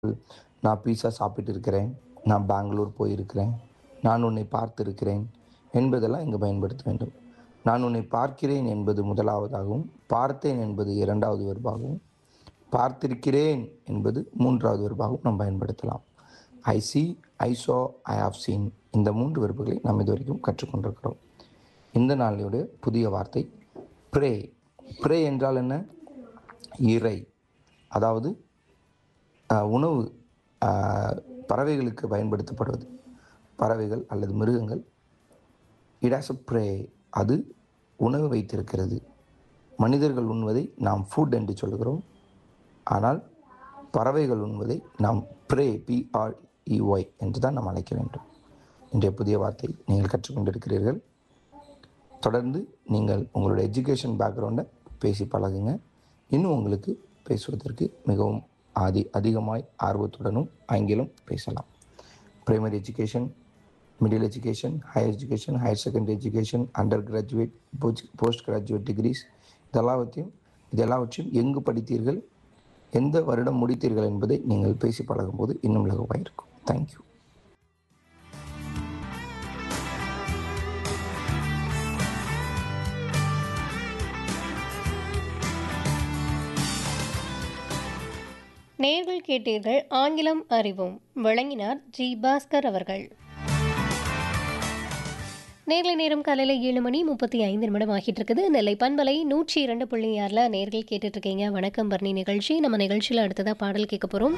நான் பீஸா சாப்பிட்டு இருக்கிறேன் நான் பெங்களூர் போயிருக்கிறேன் நான் உன்னை பார்த்திருக்கிறேன் என்பதெல்லாம் இங்கு பயன்படுத்த வேண்டும் நான் உன்னை பார்க்கிறேன் என்பது முதலாவதாகவும் பார்த்தேன் என்பது இரண்டாவது வெர்பாகவும் பார்த்திருக்கிறேன் என்பது மூன்றாவது வெர்பாகவும் நாம் பயன்படுத்தலாம் I see I saw I have seen இந்த மூன்று வெறுப்புகளை நாம் இதுவரைக்கும் கற்றுக்கொண்டிருக்கிறோம் இந்த நாளினுடைய புதிய வார்த்தை ப்ரே ப்ரே என்றால் என்ன இறை அதாவது ஆஹ், உணவு ஆஹ், பறவைகளுக்கு பயன்படுத்தப்படுவது பறவைகள் அல்லது மிருகங்கள் இட் ஹாஸ் அ ப்ரே அது உணவு வைத்திருக்கிறது மனிதர்கள் உண்வதை நாம் ஃபுட் என்று சொல்கிறோம் ஆனால் பறவைகள் உண்வதை நாம் ப்ரே பிஆர்இஒய் என்று தான் நாம் அழைக்க வேண்டும் இன்றைய புதிய வார்த்தை நீங்கள் கற்றுக்கொண்டிருக்கிறீர்கள் தொடர்ந்து நீங்கள் உங்களுடைய எஜுகேஷன் பேக்ரவுண்டை பேசி பழகுங்க இன்னும் உங்களுக்கு பேசுவதற்கு மிகவும் அதி அதிகமாய் ஆர்வத்துடனும் ஆங்கிலம் பேசலாம் primary education middle education higher education higher secondary education under graduate post graduate degrees இதெல்லாவற்றையும் இதெல்லாவற்றையும் எங்கு படித்தீர்கள் எந்த வருடம் முடித்தீர்கள் என்பதை நீங்கள் பேசி பழகும்போது இன்னும் இலகுவாக இருக்கும் தேங்க்யூ நேர்கள் கேட்டீர்கள் ஆங்கிலம் அறிவோம் வழங்கினார் ஜி பாஸ்கர் அவர்கள் நேர்லை நேரம் காலையில் ஏழு மணி முப்பத்தி ஐந்து நிமிடம் ஆகிட்டு இருக்குது நெல்லை பண்பலை நூற்றி இரண்டு புள்ளி ஆறில் நேர்கள் கேட்டுட்டு இருக்கீங்க வணக்கம் பர்ணி நிகழ்ச்சி நம்ம நிகழ்ச்சியில் அடுத்ததாக பாடல் கேட்க போகிறோம்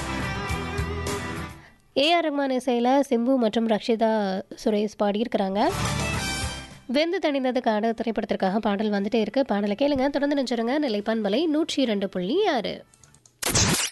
ஏஆர் ரஹ்மான் இசையில் சிம்பு மற்றும் ரக்ஷிதா சுரேஷ் பாடியிருக்கிறாங்க வெந்து தணிந்தது காடு திரைப்படத்திற்காக பாடல் வந்துட்டே இருக்கு பாடலை கேளுங்க தொடர்ந்து நினைச்சிருங்க நிலை பண்பலை நூற்றி இரண்டு புள்ளி ஆறு